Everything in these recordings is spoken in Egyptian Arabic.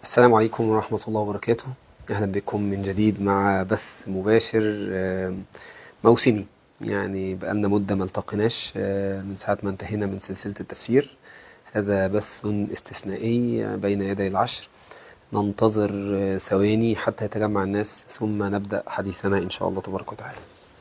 السلام عليكم ورحمة الله وبركاته أهلا بكم من جديد مع بث مباشر آه، موسمي يعني بقالنا مدة ما التقيناش آه، من ساعة ما انتهينا من سلسلة التفسير هذا بث استثنائي بين يدي العشر ننتظر آه، ثواني حتى يتجمع الناس ثم نبدأ حديثنا إن شاء الله تبارك وتعالى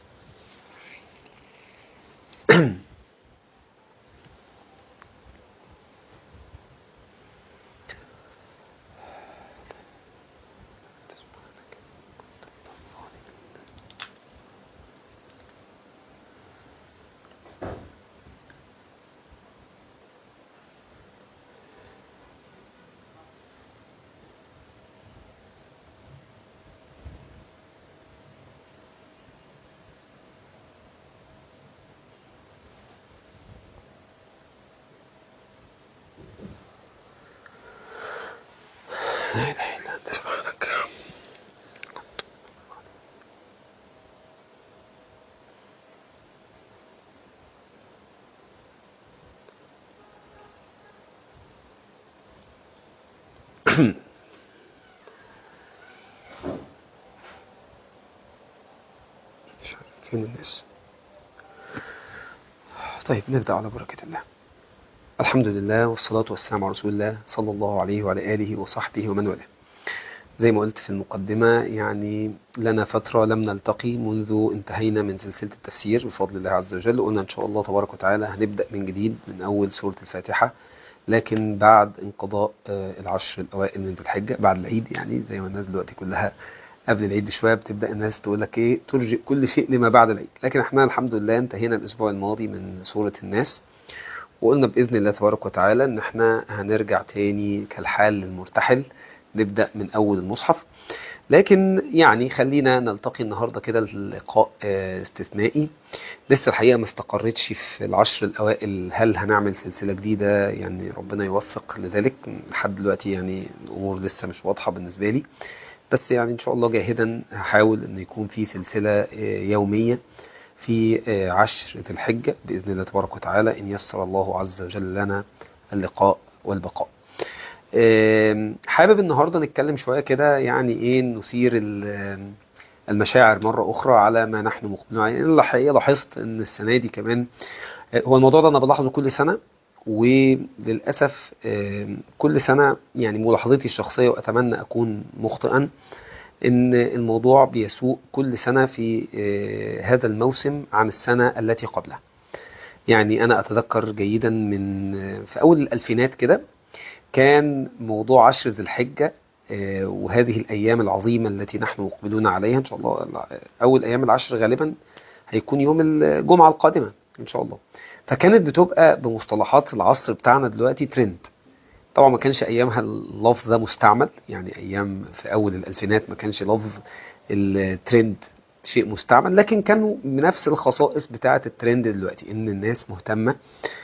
لا إله إلا أنت سبحانك مش عارف فين الناس طيب نبدأ على بركة الله الحمد لله والصلاة والسلام على رسول الله صلى الله عليه وعلى آله وصحبه ومن والاه زي ما قلت في المقدمة يعني لنا فترة لم نلتقي منذ انتهينا من سلسلة التفسير بفضل الله عز وجل قلنا إن شاء الله تبارك وتعالى هنبدأ من جديد من أول سورة الفاتحة لكن بعد انقضاء آه، العشر الأوائل من ذي الحجة بعد العيد يعني زي ما الناس دلوقتي كلها قبل العيد بشوية بتبدأ الناس تقول لك إيه ترجئ كل شيء لما بعد العيد لكن احنا الحمد لله انتهينا الأسبوع الماضي من سورة الناس وقلنا بإذن الله تبارك وتعالى إن احنا هنرجع تاني كالحال للمرتحل نبدأ من أول المصحف لكن يعني خلينا نلتقي النهاردة كده اللقاء آه، استثنائي لسه الحقيقة ما استقرتش في العشر الأوائل هل هنعمل سلسلة جديدة يعني ربنا يوفق لذلك لحد دلوقتي يعني الأمور لسه مش واضحة بالنسبة لي بس يعني إن شاء الله جاهدا هحاول إن يكون في سلسلة آه، يومية في آه، عشر ذي الحجة بإذن الله تبارك وتعالى إن يسر الله عز وجل لنا اللقاء والبقاء آم، حابب النهاردة نتكلم شوية كده يعني إيه نثير ال- المشاعر مرة أخرى على ما نحن مقبلون عليه لأن الحقيقة لاحظت إن السنة دي كمان آه، هو الموضوع ده أنا بلاحظه كل سنة وللأسف آم، كل سنة يعني ملاحظتي الشخصية وأتمنى أكون مخطئا ان الموضوع بيسوء كل سنة في آه، هذا الموسم عن السنة التي قبلها يعني انا اتذكر جيدا من آه، في اول الالفينات كده كان موضوع عشر ذي الحجة آه، وهذه الايام العظيمة التي نحن مقبلون عليها ان شاء الله اول ايام العشر غالبا هيكون يوم الجمعة القادمة ان شاء الله فكانت بتبقى بمصطلحات العصر بتاعنا دلوقتي ترند طبعا ما كانش ايامها اللفظ ده مستعمل يعني ايام في اول الالفينات ما كانش لفظ الترند شيء مستعمل لكن كانوا بنفس الخصائص بتاعه الترند دلوقتي ان الناس مهتمه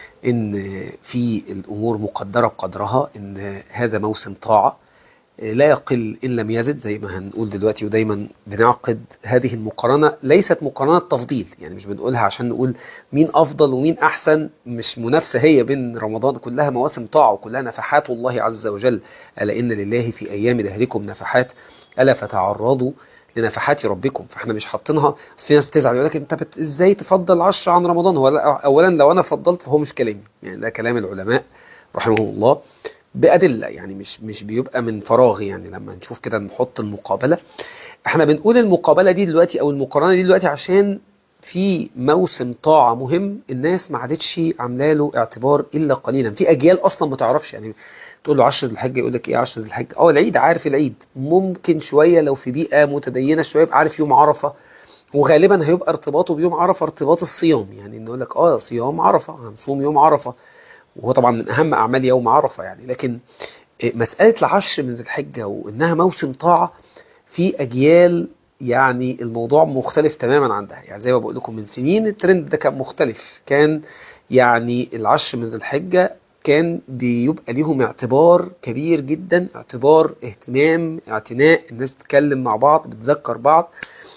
ان في الامور مقدره بقدرها ان هذا موسم طاعه لا يقل ان لم يزد زي ما هنقول دلوقتي ودايما بنعقد هذه المقارنه ليست مقارنه تفضيل يعني مش بنقولها عشان نقول مين افضل ومين احسن مش منافسه هي بين رمضان كلها مواسم طاعه وكلها نفحات الله عز وجل الا ان لله في ايام دهركم نفحات الا فتعرضوا لنفحات ربكم فاحنا مش حاطينها في ناس بتزعل يقول لك انت بت... ازاي تفضل 10 عن رمضان هو لا- اولا لو انا فضلت فهو مش كلامي يعني ده كلام العلماء رحمهم الله بأدلة يعني مش مش بيبقى من فراغ يعني لما نشوف كده نحط المقابلة احنا بنقول المقابلة دي دلوقتي او المقارنة دي دلوقتي عشان في موسم طاعة مهم الناس ما عادتش عامله له اعتبار الا قليلا في اجيال اصلا ما تعرفش يعني تقول له 10 الحج يقول لك ايه 10 الحج اه العيد عارف العيد ممكن شوية لو في بيئة متدينة شوية يبقى عارف يوم عرفة وغالبا هيبقى ارتباطه بيوم عرفة ارتباط الصيام يعني انه يقول لك اه صيام عرفة هنصوم يوم عرفة وهو طبعا من اهم اعمال يوم عرفة يعني لكن مسألة العشر من ذي الحجة وإنها موسم طاعة في أجيال يعني الموضوع مختلف تماما عندها يعني زي ما بقول لكم من سنين الترند ده كان مختلف كان يعني العشر من ذي الحجة كان بيبقى ليهم اعتبار كبير جدا اعتبار اهتمام اعتناء الناس بتتكلم مع بعض بتذكر بعض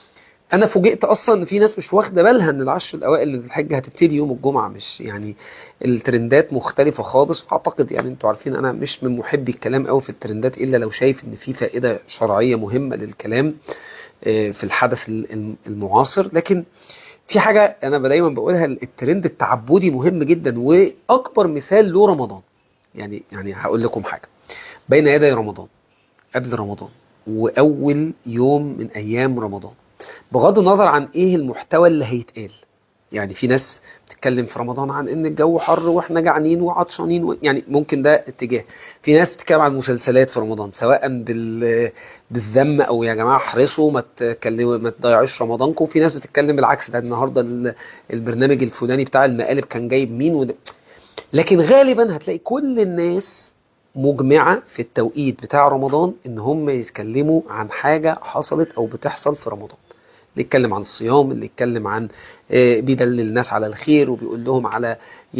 انا فوجئت اصلا ان في ناس مش واخده بالها ان العشر الاوائل من الحجه هتبتدي يوم الجمعه مش يعني الترندات مختلفه خالص اعتقد يعني انتوا عارفين انا مش من محبي الكلام قوي في الترندات الا لو شايف ان في فائده شرعيه مهمه للكلام في الحدث المعاصر لكن في حاجه انا دايما بقولها الترند التعبدي مهم جدا واكبر مثال له رمضان يعني يعني هقول لكم حاجه بين يدي رمضان قبل رمضان واول يوم من ايام رمضان بغض النظر عن ايه المحتوى اللي هيتقال يعني في ناس بتتكلم في رمضان عن ان الجو حر واحنا جعانين وعطشانين و... يعني ممكن ده اتجاه في ناس بتتكلم عن مسلسلات في رمضان سواء بال... بالذم او يا جماعه احرصوا ما تكلموا ما تضيعوش رمضانكم في ناس بتتكلم بالعكس ده النهارده ال... البرنامج الفلاني بتاع المقالب كان جايب مين وده لكن غالبا هتلاقي كل الناس مجمعة في التوقيت بتاع رمضان ان هم يتكلموا عن حاجة حصلت او بتحصل في رمضان اللي يتكلم عن الصيام اللي يتكلم عن بيدلل الناس على الخير وبيقول لهم على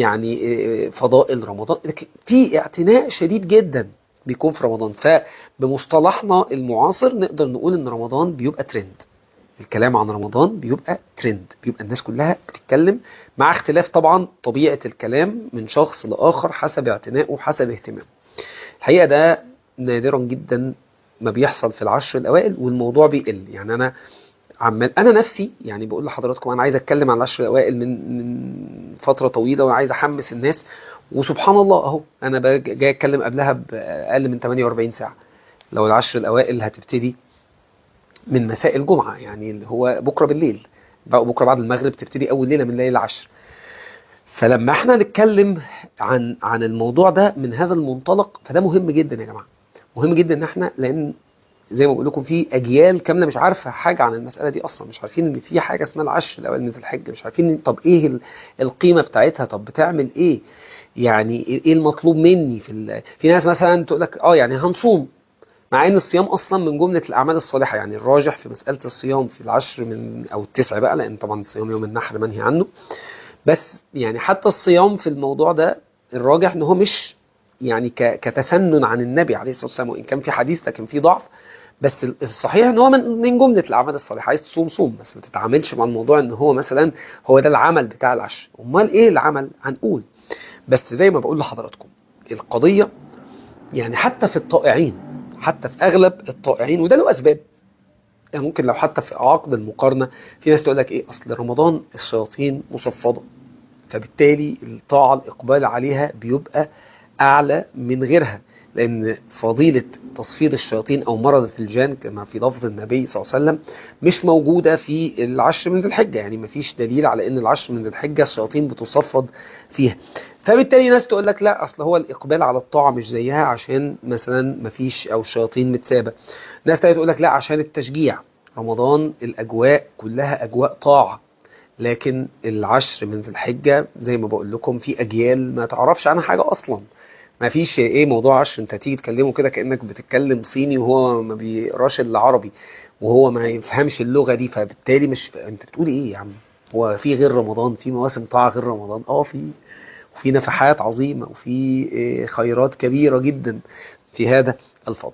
يعني فضائل رمضان لكن في اعتناء شديد جدا بيكون في رمضان فبمصطلحنا المعاصر نقدر نقول ان رمضان بيبقى ترند الكلام عن رمضان بيبقى ترند بيبقى الناس كلها بتتكلم مع اختلاف طبعا طبيعة الكلام من شخص لآخر حسب اعتنائه وحسب اهتمامه الحقيقة ده نادرا جدا ما بيحصل في العشر الأوائل والموضوع بيقل يعني أنا عمال أنا نفسي يعني بقول لحضراتكم أنا عايز أتكلم عن العشر الأوائل من من فترة طويلة وعايز أحمس الناس وسبحان الله أهو أنا جاي أتكلم قبلها بأقل من 48 ساعة لو العشر الأوائل هتبتدي من مساء الجمعة يعني اللي هو بكرة بالليل بكرة بعد المغرب تبتدي أول ليلة من ليلة العشر فلما احنا نتكلم عن عن الموضوع ده من هذا المنطلق فده مهم جدا يا جماعه مهم جدا ان احنا لان زي ما بقول لكم في اجيال كامله مش عارفه حاجه عن المساله دي اصلا مش عارفين ان في حاجه اسمها العشر الاوائل من الحج مش عارفين طب ايه القيمه بتاعتها طب بتعمل ايه يعني ايه المطلوب مني في ال... في ناس مثلا تقول لك اه يعني هنصوم مع ان الصيام اصلا من جمله الاعمال الصالحه يعني الراجح في مساله الصيام في العشر من او التسع بقى لان طبعا الصيام يوم النحر منهي عنه بس يعني حتى الصيام في الموضوع ده الراجح ان هو مش يعني كتسنن عن النبي عليه الصلاه والسلام وان كان في حديث لكن في ضعف بس الصحيح ان هو من, من جمله الاعمال الصالحه عايز تصوم صوم بس ما تتعاملش مع الموضوع ان هو مثلا هو ده العمل بتاع العشر امال ايه العمل هنقول بس زي ما بقول لحضراتكم القضيه يعني حتى في الطائعين حتى في اغلب الطائعين وده له اسباب يعني ممكن لو حتى في عقد المقارنه في ناس تقول لك ايه اصل رمضان الشياطين مصفده فبالتالي الطاعه الاقبال عليها بيبقى اعلى من غيرها لان فضيله تصفيد الشياطين او مرض الجان كما في لفظ النبي صلى الله عليه وسلم مش موجوده في العشر من ذي الحجه يعني ما فيش دليل على ان العشر من ذي الحجه الشياطين بتصفد فيها فبالتالي ناس تقول لك لا اصل هو الاقبال على الطاعه مش زيها عشان مثلا ما فيش او الشياطين متسابه ناس تانية تقول لك لا عشان التشجيع رمضان الاجواء كلها اجواء طاعه لكن العشر من ذي الحجه زي ما بقول لكم في اجيال ما تعرفش عنها حاجه اصلا ما فيش ايه موضوع عشر انت تيجي تكلمه كده كانك بتتكلم صيني وهو ما بيقراش الا عربي وهو ما يفهمش اللغه دي فبالتالي مش انت بتقول ايه يا عم هو في غير رمضان في مواسم طاعه غير رمضان اه في وفي نفحات عظيمه وفي خيرات كبيره جدا في هذا الفضل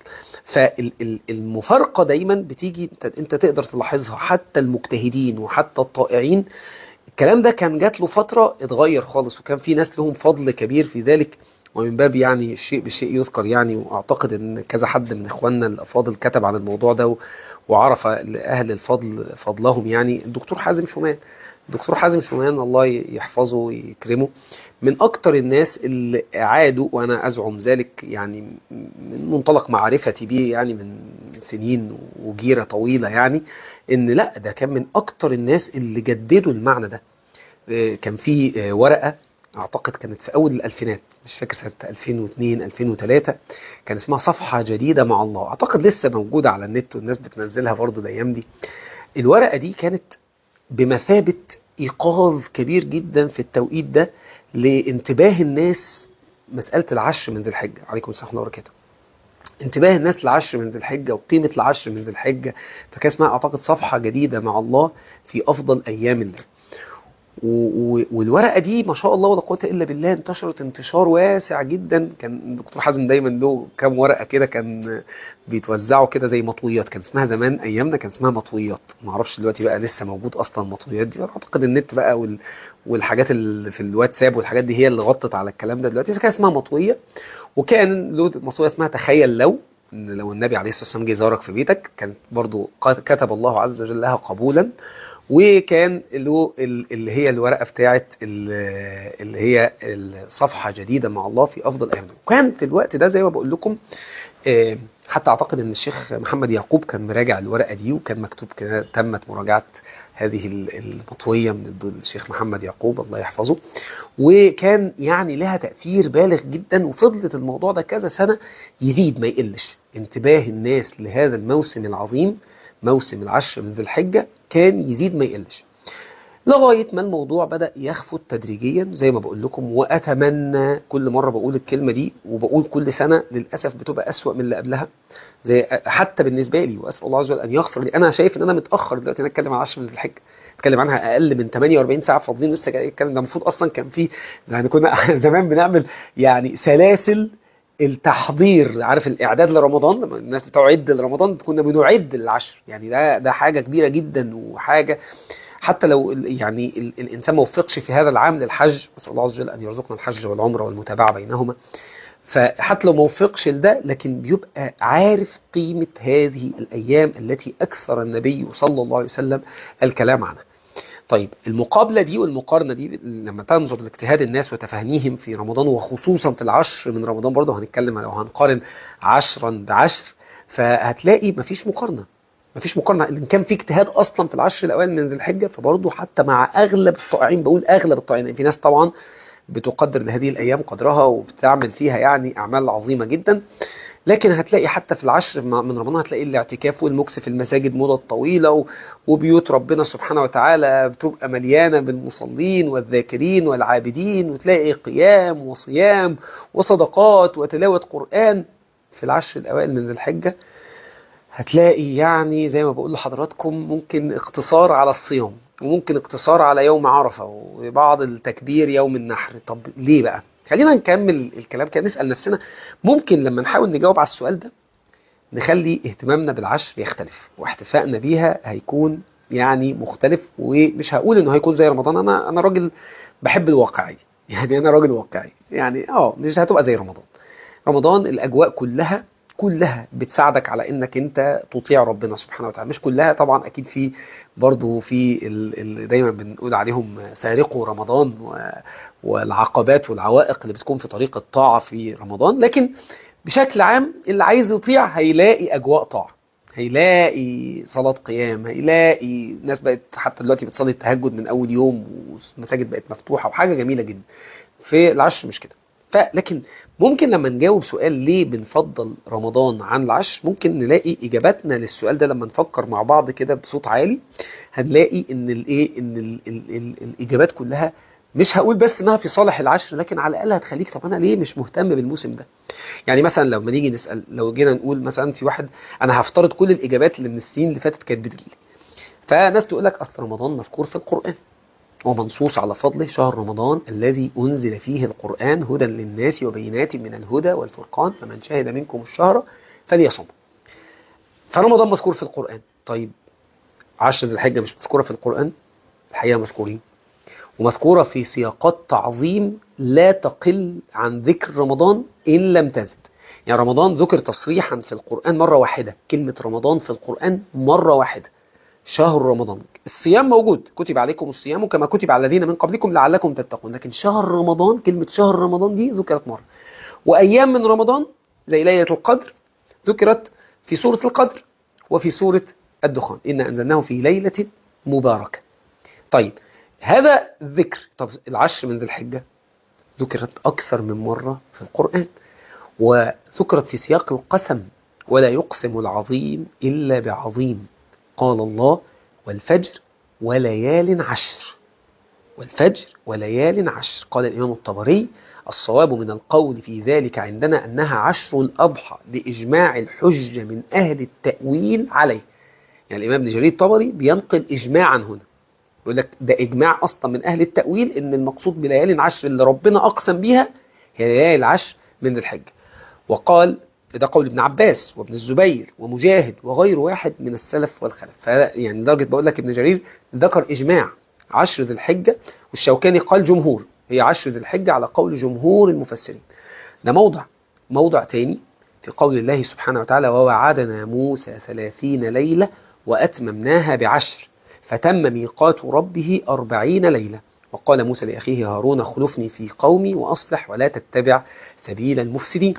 فالمفارقه دايما بتيجي انت, انت تقدر تلاحظها حتى المجتهدين وحتى الطائعين الكلام ده كان جات له فتره اتغير خالص وكان في ناس لهم فضل كبير في ذلك ومن باب يعني الشيء بالشيء يذكر يعني واعتقد ان كذا حد من اخواننا الافاضل كتب عن الموضوع ده وعرف اهل الفضل فضلهم يعني الدكتور حازم شومان الدكتور حازم شومان الله يحفظه ويكرمه من اكتر الناس اللي عادوا وانا ازعم ذلك يعني من منطلق معرفتي بيه يعني من سنين وجيره طويله يعني ان لا ده كان من اكتر الناس اللي جددوا المعنى ده كان في ورقه اعتقد كانت في اول الالفينات مش فاكر سنه 2002 2003 كان اسمها صفحه جديده مع الله اعتقد لسه موجوده على النت والناس بتنزلها برضه الايام دي الورقه دي كانت بمثابه ايقاظ كبير جدا في التوقيت ده لانتباه الناس مساله العشر من ذي الحجه عليكم السلام ورحمه الله وبركاته انتباه الناس للعشر من ذي الحجه وقيمه العشر من ذي الحجه فكان اسمها اعتقد صفحه جديده مع الله في افضل ايام الله و- و- والورقه دي ما شاء الله ولا قوه الا بالله انتشرت انتشار واسع جدا كان الدكتور حازم دايما له كام ورقه كده كان بيتوزعوا كده زي مطويات كان اسمها زمان ايامنا كان اسمها مطويات ما اعرفش دلوقتي بقى لسه موجود اصلا المطويات دي اعتقد النت بقى وال والحاجات اللي في الواتساب والحاجات دي هي اللي غطت على الكلام ده دلوقتي بس كان اسمها مطويه وكان له مطويه اسمها تخيل لو ان لو النبي عليه الصلاه والسلام جه زارك في بيتك كان برضو قد- كتب الله عز وجل لها قبولا وكان له ال- اللي هي الورقه بتاعه ال- اللي هي الصفحه جديده مع الله في افضل ايامنا وكان في الوقت ده زي ما بقول لكم آه، حتى اعتقد ان الشيخ محمد يعقوب كان مراجع الورقه دي وكان مكتوب كده تمت مراجعه هذه ال- المطويه من الد- الشيخ محمد يعقوب الله يحفظه وكان يعني لها تاثير بالغ جدا وفضلت الموضوع ده كذا سنه يزيد ما يقلش انتباه الناس لهذا الموسم العظيم موسم العشر من ذي الحجه كان يزيد ما يقلش لغاية ما الموضوع بدأ يخفت تدريجيا زي ما بقول لكم وأتمنى كل مرة بقول الكلمة دي وبقول كل سنة للأسف بتبقى أسوأ من اللي قبلها زي حتى بالنسبة لي وأسأل الله عز وجل أن يغفر لي أنا شايف إن أنا متأخر دلوقتي أنا أتكلم عن 10 من الحجة اتكلم عنها اقل من 48 ساعه فاضلين لسه جاي الكلام ده المفروض اصلا كان في يعني كنا زمان بنعمل يعني سلاسل التحضير عارف الاعداد لرمضان لما الناس بتعد لرمضان كنا بنعد للعشر يعني ده ده حاجه كبيره جدا وحاجه حتى لو ال- يعني ال- الانسان ما وفقش في هذا العام للحج نسال الله عز وجل ان يرزقنا الحج والعمره والمتابعه بينهما فحتى لو ما وفقش لده لكن بيبقى عارف قيمه هذه الايام التي اكثر النبي صلى الله عليه وسلم الكلام عنها. طيب المقابله دي والمقارنه دي لما تنظر لاجتهاد الناس وتفانيهم في رمضان وخصوصا في العشر من رمضان برضه هنتكلم لو هنقارن عشرا بعشر فهتلاقي مفيش مقارنه مفيش مقارنه ان كان في اجتهاد اصلا في العشر الاوائل من ذي الحجه فبرضه حتى مع اغلب الطائعين بقول اغلب الطائعين يعني في ناس طبعا بتقدر لهذه الايام قدرها وبتعمل فيها يعني اعمال عظيمه جدا لكن هتلاقي حتى في العشر من رمضان هتلاقي الاعتكاف والمكس في المساجد مدة طويلة و- وبيوت ربنا سبحانه وتعالى بتبقى مليانة بالمصلين والذاكرين والعابدين وتلاقي قيام وصيام وصدقات وتلاوة قرآن في العشر الأوائل من ذي الحجة هتلاقي يعني زي ما بقول لحضراتكم ممكن اقتصار على الصيام وممكن اقتصار على يوم عرفة وبعض التكبير يوم النحر طب ليه بقى؟ خلينا نكمل الكلام كده نسأل نفسنا ممكن لما نحاول نجاوب على السؤال ده نخلي اهتمامنا بالعشر يختلف واحتفائنا بيها هيكون يعني مختلف ومش هقول انه هيكون زي رمضان انا انا راجل بحب الواقعية يعني انا راجل واقعي يعني اه مش هتبقى زي رمضان رمضان الاجواء كلها كلها بتساعدك على انك انت تطيع ربنا سبحانه وتعالى مش كلها طبعا اكيد في برضو في اللي دايما بنقول عليهم سارقوا رمضان و- والعقبات والعوائق اللي بتكون في طريق الطاعة في رمضان لكن بشكل عام اللي عايز يطيع هيلاقي اجواء طاعة هيلاقي صلاة قيام هيلاقي ناس بقت حتى دلوقتي بتصلي التهجد من اول يوم والمساجد بقت مفتوحة وحاجة جميلة جدا في العشر مش كده فلكن ممكن لما نجاوب سؤال ليه بنفضل رمضان عن العشر ممكن نلاقي اجاباتنا للسؤال ده لما نفكر مع بعض كده بصوت عالي هنلاقي ان الايه ان ال ال ال الاجابات كلها مش هقول بس انها في صالح العشر لكن على الاقل هتخليك طب انا ليه مش مهتم بالموسم ده يعني مثلا لما نيجي نسال لو جينا نقول مثلا في واحد انا هفترض كل الاجابات اللي من السنين اللي فاتت كانت بتجيلي فناس تقول لك اصل رمضان مذكور في القران ومنصوص على فضله شهر رمضان الذي أنزل فيه القرآن هدى للناس وبينات من الهدى والفرقان فمن شهد منكم الشهر فليصم فرمضان مذكور في القرآن طيب عشر ذي الحجة مش مذكورة في القرآن الحقيقة مذكورين ومذكورة في سياقات تعظيم لا تقل عن ذكر رمضان إن لم تزد يعني رمضان ذكر تصريحا في القرآن مرة واحدة كلمة رمضان في القرآن مرة واحدة شهر رمضان الصيام موجود كتب عليكم الصيام كما كتب على الذين من قبلكم لعلكم تتقون لكن شهر رمضان كلمة شهر رمضان دي ذكرت مرة وأيام من رمضان زي ليلة القدر ذكرت في سورة القدر وفي سورة الدخان إن أنزلناه في ليلة مباركة طيب هذا ذكر طب العشر من ذي الحجة ذكرت أكثر من مرة في القرآن وذكرت في سياق القسم ولا يقسم العظيم إلا بعظيم قال الله والفجر وليال عشر والفجر وليال عشر قال الإمام الطبري الصواب من القول في ذلك عندنا أنها عشر الأضحى لإجماع الحجة من أهل التأويل عليه يعني الإمام ابن جرير الطبري بينقل إجماعا هنا يقول لك ده إجماع أصلا من أهل التأويل إن المقصود بليالي العشر اللي ربنا أقسم بيها هي ليالي العشر من ذي الحجة وقال ده قول ابن عباس وابن الزبير ومجاهد وغير واحد من السلف والخلف يعني لدرجة بقول لك ابن جرير ذكر إجماع عشر ذي الحجة والشوكاني قال جمهور هي عشر ذي الحجة على قول جمهور المفسرين ده موضع موضع تاني في قول الله سبحانه وتعالى ووعدنا موسى ثلاثين ليلة وأتممناها بعشر فتم ميقات ربه أربعين ليلة وقال موسى لأخيه هارون خلفني في قومي وأصلح ولا تتبع سبيل المفسدين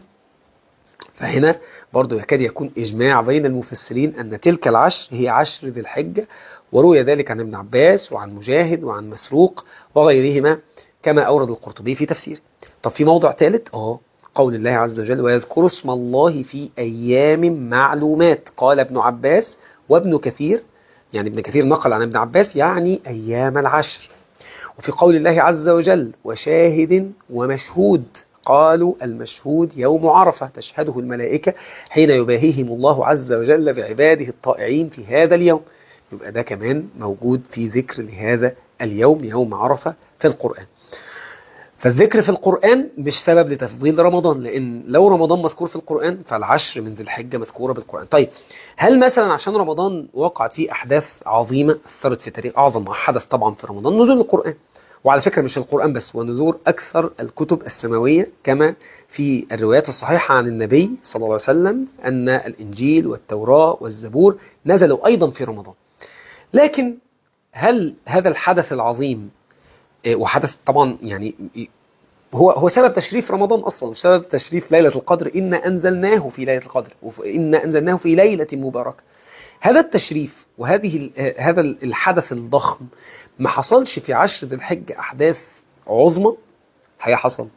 فهنا برضو يكاد يكون إجماع بين المفسرين أن تلك العشر هي عشر ذي الحجة وروي ذلك عن ابن عباس وعن مجاهد وعن مسروق وغيرهما كما أورد القرطبي في تفسيره طب في موضع ثالث اه قول الله عز وجل ويذكر اسم الله في أيام معلومات قال ابن عباس وابن كثير يعني ابن كثير نقل عن ابن عباس يعني أيام العشر وفي قول الله عز وجل وشاهد ومشهود قالوا المشهود يوم عرفة تشهده الملائكة حين يباهيهم الله عز وجل بعباده الطائعين في هذا اليوم يبقى ده كمان موجود في ذكر لهذا اليوم يوم عرفة في القرآن فالذكر في القرآن مش سبب لتفضيل رمضان لأن لو رمضان مذكور في القرآن فالعشر من ذي الحجة مذكورة بالقرآن طيب هل مثلا عشان رمضان وقعت فيه أحداث عظيمة أثرت في تاريخ أعظم حدث طبعا في رمضان نزول القرآن وعلى فكرة مش القرآن بس ونزول أكثر الكتب السماوية كما في الروايات الصحيحة عن النبي صلى الله عليه وسلم أن الإنجيل والتوراة والزبور نزلوا أيضا في رمضان لكن هل هذا الحدث العظيم وحدث طبعا يعني هو هو سبب تشريف رمضان اصلا سبب تشريف ليله القدر ان انزلناه في ليله القدر وان انزلناه في ليله مباركه هذا التشريف وهذه هذا الحدث الضخم ما حصلش في عشر ذي الحجه احداث عظمى هي حصل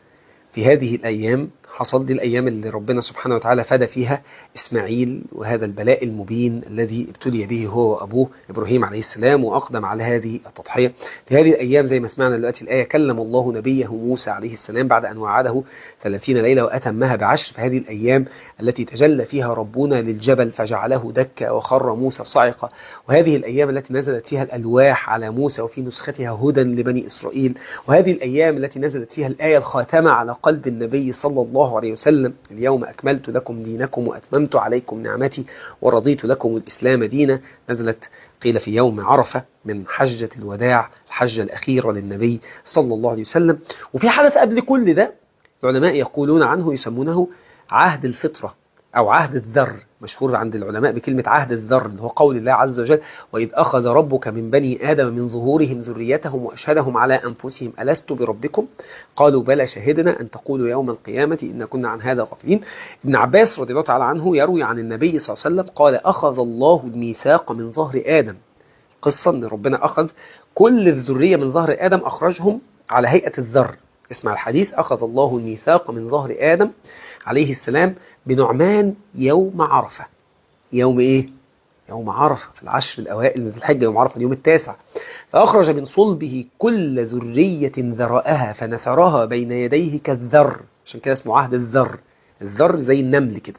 في هذه الايام حصل دي الأيام اللي ربنا سبحانه وتعالى فدى فيها إسماعيل وهذا البلاء المبين الذي ابتلي به هو وأبوه إبراهيم عليه السلام وأقدم على هذه التضحية في هذه الأيام زي ما سمعنا دلوقتي الآية كلم الله نبيه موسى عليه السلام بعد أن وعده 30 ليلة وأتمها بعشر في هذه الأيام التي تجلى فيها ربنا للجبل فجعله دكا وخر موسى صعقا وهذه الأيام التي نزلت فيها الألواح على موسى وفي نسختها هدى لبني إسرائيل وهذه الأيام التي نزلت فيها الآية الخاتمة على قلب النبي صلى الله الله عليه وسلم اليوم أكملت لكم دينكم وأتممت عليكم نعمتي ورضيت لكم الإسلام دينا نزلت قيل في يوم عرفة من حجة الوداع الحجة الأخيرة للنبي صلى الله عليه وسلم وفي حدث قبل كل ده العلماء يقولون عنه يسمونه عهد الفطرة أو عهد الذر مشهور عند العلماء بكلمة عهد الذر اللي هو قول الله عز وجل وإذ أخذ ربك من بني آدم من ظهورهم ذريتهم وأشهدهم على أنفسهم ألست بربكم قالوا بلى شهدنا أن تقولوا يوم القيامة إن كنا عن هذا غافلين ابن عباس رضي الله تعالى عنه يروي عن النبي صلى الله عليه وسلم قال أخذ الله الميثاق من ظهر آدم قصة أن ربنا أخذ كل الذرية من ظهر آدم أخرجهم على هيئة الذر اسمع الحديث أخذ الله الميثاق من ظهر آدم عليه السلام بنعمان يوم عرفة يوم إيه؟ يوم عرفة في العشر الأوائل من الحجة يوم عرفة اليوم التاسع فأخرج من صلبه كل ذرية ذرأها فنثرها بين يديه كالذر عشان كده اسمه عهد الذر الذر زي النمل كده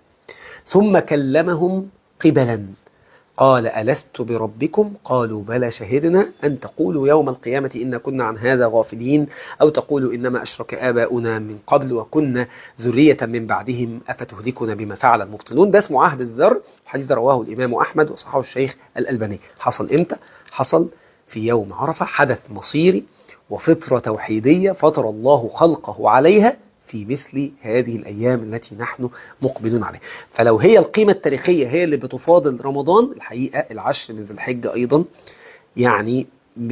ثم كلمهم قبلا قال ألست بربكم قالوا بلى شهدنا أن تقولوا يوم القيامة إن كنا عن هذا غافلين أو تقولوا إنما أشرك آباؤنا من قبل وكنا ذرية من بعدهم أفتهلكنا بما فعل المبطلون ده اسمه عهد الذر حديث رواه الإمام أحمد وصححه الشيخ الألباني حصل إمتى؟ حصل في يوم عرفة حدث مصيري وفطرة توحيدية فطر الله خلقه عليها في مثل هذه الأيام التي نحن مقبلون عليها فلو هي القيمة التاريخية هي اللي بتفاضل رمضان الحقيقة العشر من ذي الحجة أيضا يعني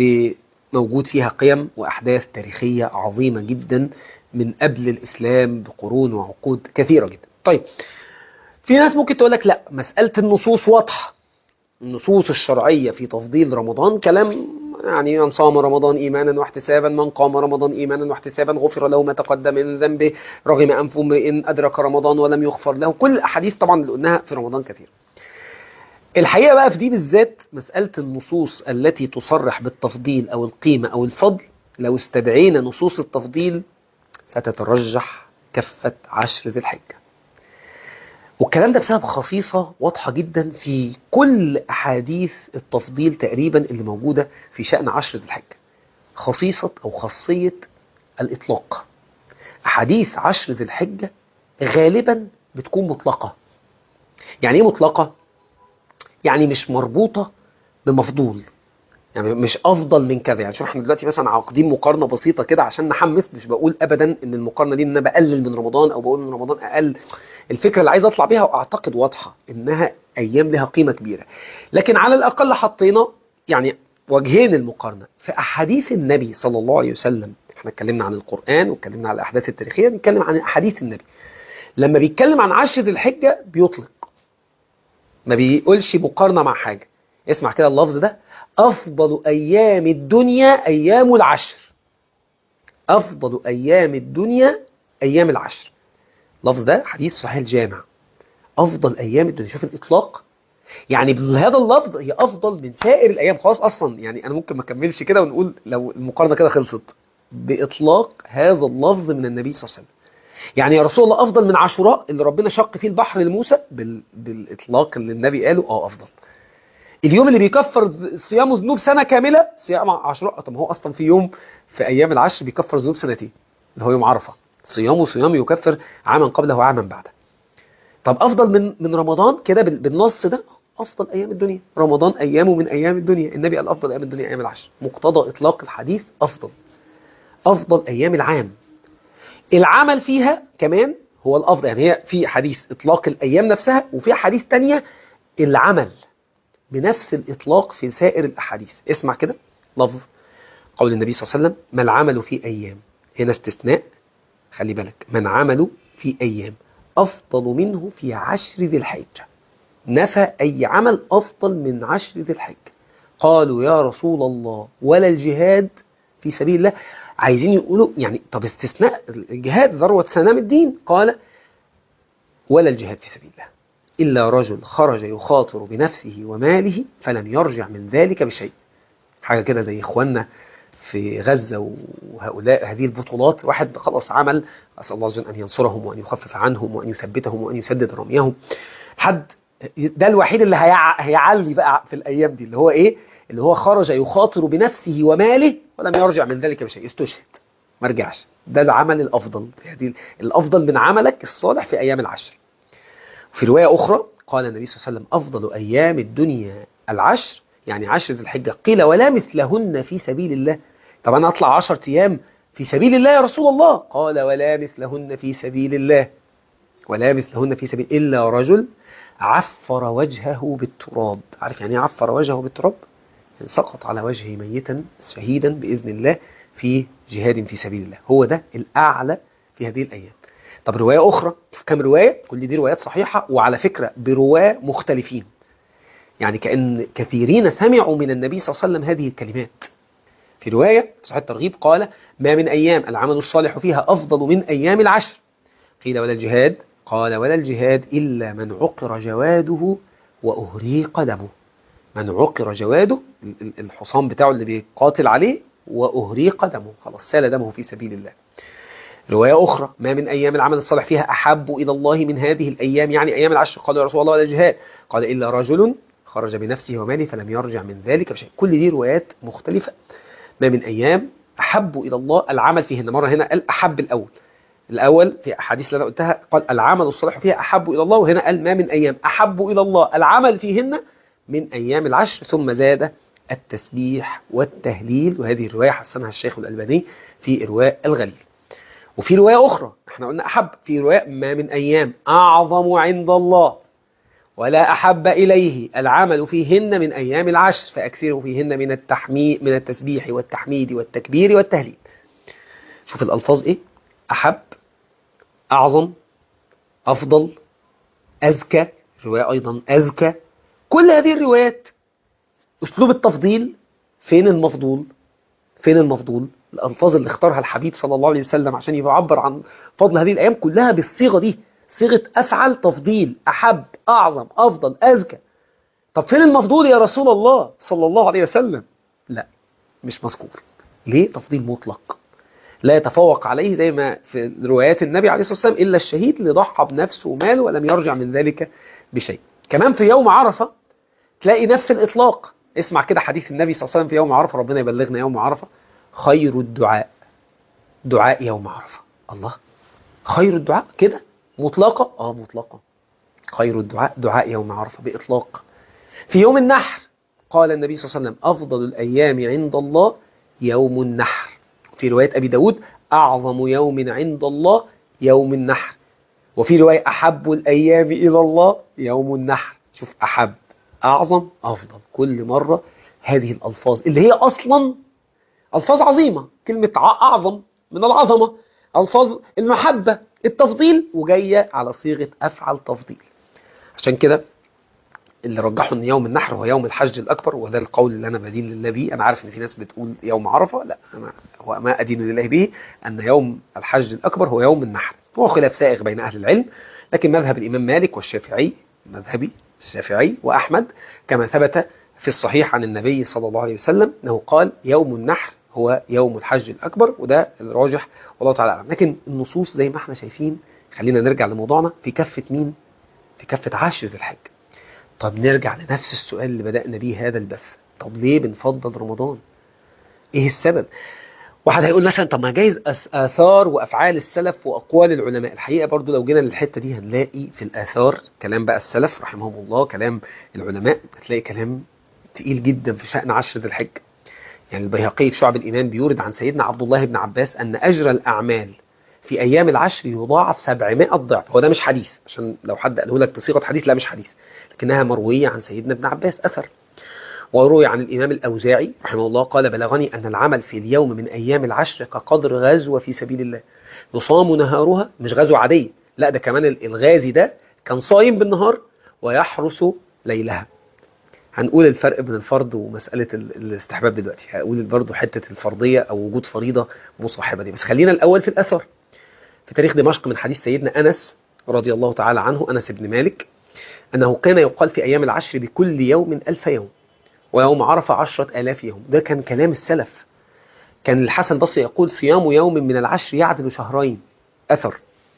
موجود فيها قيم وأحداث تاريخية عظيمة جدا من قبل الإسلام بقرون وعقود كثيرة جدا طيب في ناس ممكن تقول لك لا مسألة النصوص واضحة النصوص الشرعية في تفضيل رمضان كلام يعني من صام رمضان إيمانا واحتسابا من قام رمضان إيمانا واحتسابا غفر له ما تقدم من ذنبه رغم أنف امرئ أدرك رمضان ولم يغفر له كل الأحاديث طبعا اللي قلناها في رمضان كثير الحقيقة بقى في دي بالذات مسألة النصوص التي تصرح بالتفضيل أو القيمة أو الفضل لو استدعينا نصوص التفضيل ستترجح كفة عشر ذي الحجة والكلام ده بسبب خصيصة واضحة جدا في كل أحاديث التفضيل تقريبا اللي موجودة في شأن عشر ذي الحجة خصيصة أو خاصية الإطلاق أحاديث عشر ذي الحجة غالبا بتكون مطلقة يعني إيه مطلقة؟ يعني مش مربوطة بمفضول يعني مش افضل من كذا يعني شوف احنا دلوقتي مثلا عاقدين مقارنه بسيطه كده عشان نحمس مش بقول ابدا ان المقارنه دي ان انا بقلل من رمضان او بقول ان رمضان اقل الفكره اللي عايز اطلع بيها واعتقد واضحه انها ايام لها قيمه كبيره لكن على الاقل حطينا يعني وجهين المقارنه في احاديث النبي صلى الله عليه وسلم احنا اتكلمنا عن القران واتكلمنا عن الاحداث التاريخيه بنتكلم عن احاديث النبي لما بيتكلم عن عشر ذي الحجه بيطلق ما بيقولش مقارنه مع حاجه اسمع كده اللفظ ده أفضل أيام الدنيا أيام العشر أفضل أيام الدنيا أيام العشر اللفظ ده حديث صحيح الجامع أفضل أيام الدنيا شوف الإطلاق يعني بهذا اللفظ هي أفضل من سائر الأيام خلاص أصلا يعني أنا ممكن ما أكملش كده ونقول لو المقارنة كده خلصت بإطلاق هذا اللفظ من النبي صلى الله عليه وسلم يعني يا رسول الله أفضل من عاشوراء اللي ربنا شق فيه البحر لموسى بال... بالإطلاق اللي النبي قاله أه أفضل اليوم اللي بيكفر صيامه ذنوب سنة كاملة صيام عاشوراء طب هو أصلا في يوم في أيام العشر بيكفر ذنوب سنتين اللي هو يوم عرفة صيامه صيام يكفر عاما قبله وعاما بعده طب أفضل من من رمضان كده بالنص ده أفضل أيام الدنيا رمضان أيامه من أيام الدنيا النبي قال أفضل أيام الدنيا أيام العشر مقتضى إطلاق الحديث أفضل أفضل أيام العام العمل فيها كمان هو الأفضل يعني هي في حديث إطلاق الأيام نفسها وفي حديث تانية العمل بنفس الإطلاق في سائر الأحاديث اسمع كده لفظ قول النبي صلى الله عليه وسلم ما العمل في أيام هنا استثناء خلي بالك من عمل في أيام أفضل منه في عشر ذي الحجة نفى أي عمل أفضل من عشر ذي الحجة قالوا يا رسول الله ولا الجهاد في سبيل الله عايزين يقولوا يعني طب استثناء الجهاد ذروة سنام الدين قال ولا الجهاد في سبيل الله إلا رجل خرج يخاطر بنفسه وماله فلم يرجع من ذلك بشيء حاجة كده زي إخواننا في غزة وهؤلاء هذه البطولات واحد خلاص عمل أسأل الله عز وجل أن ينصرهم وأن يخفف عنهم وأن يثبتهم وأن يسدد رميهم حد ده الوحيد اللي هيع... هيعلي بقى في الأيام دي اللي هو إيه اللي هو خرج يخاطر بنفسه وماله ولم يرجع من ذلك بشيء استشهد ما رجعش ده العمل الأفضل يعني الأفضل من عملك الصالح في أيام العشر في رواية أخرى قال النبي صلى الله عليه وسلم أفضل أيام الدنيا العشر يعني عشر ذي الحجة قيل ولا مثلهن في سبيل الله طب أنا أطلع عشر أيام في سبيل الله يا رسول الله قال ولا مثلهن في سبيل الله ولا مثلهن في سبيل إلا رجل عفر وجهه بالتراب عارف يعني عفر وجهه بالتراب يعني سقط على وجهه ميتا شهيدا بإذن الله في جهاد في سبيل الله هو ده الأعلى في هذه الأيام طب رواية أخرى كم رواية كل دي روايات صحيحة وعلى فكرة برواة مختلفين يعني كأن كثيرين سمعوا من النبي صلى الله عليه وسلم هذه الكلمات في رواية صحيح الترغيب قال ما من أيام العمل الصالح فيها أفضل من أيام العشر قيل ولا الجهاد قال ولا الجهاد إلا من عقر جواده وأهريق دمه من عقر جواده الحصان بتاعه اللي بيقاتل عليه وأهريق دمه خلاص سال دمه في سبيل الله رواية أخرى ما من أيام العمل الصالح فيها أحب إلى الله من هذه الأيام يعني أيام العشر قال يا رسول الله ولا جهاد قال إلا رجل خرج بنفسه وماله فلم يرجع من ذلك بشيء كل دي روايات مختلفة ما من أيام أحب إلى الله العمل فيهن مرة هنا قال أحب الأول الأول في أحاديث اللي أنا قلتها قال العمل الصالح فيها أحب إلى الله وهنا قال ما من أيام أحب إلى الله العمل فيهن من أيام العشر ثم زاد التسبيح والتهليل وهذه الرواية حسنها الشيخ الألباني في إرواء الغليل وفي رواية أخرى احنا قلنا أحب في رواية ما من أيام أعظم عند الله ولا أحب إليه العمل فيهن من أيام العشر فأكثروا فيهن من التحمي من التسبيح والتحميد والتكبير والتهليل شوف الألفاظ إيه أحب أعظم أفضل أذكى رواية أيضا أذكى كل هذه الروايات أسلوب التفضيل فين المفضول فين المفضول الألفاظ اللي اختارها الحبيب صلى الله عليه وسلم عشان يعبر عن فضل هذه الأيام كلها بالصيغة دي صيغة أفعل تفضيل أحب أعظم أفضل أزكى طب فين المفضول يا رسول الله صلى الله عليه وسلم لا مش مذكور ليه تفضيل مطلق لا يتفوق عليه زي ما في روايات النبي عليه الصلاة والسلام إلا الشهيد اللي ضحى بنفسه وماله ولم يرجع من ذلك بشيء كمان في يوم عرفة تلاقي نفس الإطلاق اسمع كده حديث النبي صلى الله عليه وسلم في يوم عرفة ربنا يبلغنا يوم عرفة خير الدعاء دعاء يوم عرفة الله خير الدعاء كده مطلقة اه مطلقة خير الدعاء دعاء يوم عرفة بإطلاق في يوم النحر قال النبي صلى الله عليه وسلم أفضل الأيام عند الله يوم النحر في رواية أبي داود أعظم يوم عند الله يوم النحر وفي رواية أحب الأيام إلى الله يوم النحر شوف أحب أعظم أفضل كل مرة هذه الألفاظ اللي هي أصلا ألفاظ عظيمة كلمة أعظم من العظمة ألفاظ المحبة التفضيل وجاية على صيغة أفعل تفضيل عشان كده اللي رجحوا ان يوم النحر هو يوم الحج الاكبر وده القول اللي انا بدين لله به انا عارف ان في ناس بتقول يوم عرفه لا انا هو ما ادين لله به ان يوم الحج الاكبر هو يوم النحر هو خلاف سائغ بين اهل العلم لكن مذهب الامام مالك والشافعي مذهبي الشافعي واحمد كما ثبت في الصحيح عن النبي صلى الله عليه وسلم انه قال يوم النحر هو يوم الحج الاكبر وده الراجح والله تعالى اعلم لكن النصوص زي ما احنا شايفين خلينا نرجع لموضوعنا في كفه مين في كفه عشر ذي الحج طب نرجع لنفس السؤال اللي بدأنا بيه هذا البث طب ليه بنفضل رمضان ايه السبب واحد هيقول مثلا طب ما جايز آثار وأفعال السلف وأقوال العلماء الحقيقة برضو لو جينا للحتة دي هنلاقي في الآثار كلام بقى السلف رحمهم الله كلام العلماء هتلاقي كلام تقيل جدا في شأن عشر ذي الحج يعني البيهقي في شعب الإيمان بيورد عن سيدنا عبد الله بن عباس أن أجر الأعمال في أيام العشر يضاعف 700 ضعف هو ده مش حديث عشان لو حد قاله لك بصيغة حديث لا مش حديث لكنها مروية عن سيدنا ابن عباس أثر وروي عن الإمام الأوزاعي رحمه الله قال بلغني أن العمل في اليوم من أيام العشر كقدر غزوة في سبيل الله يصام نهارها مش غزوة عادية لا ده كمان الغازي ده كان صايم بالنهار ويحرس ليلها هنقول الفرق بين الفرض ومسألة الاستحباب دلوقتي هقول برضه حتة الفرضية أو وجود فريضة مصاحبة دي بس خلينا الأول في الأثر في تاريخ دمشق من حديث سيدنا أنس رضي الله تعالى عنه أنس بن مالك أنه كان يقال في أيام العشر بكل يوم ألف يوم ويوم عرفة عشرة آلاف يوم ده كان كلام السلف كان الحسن البصري يقول صيام يوم من العشر يعدل شهرين أثر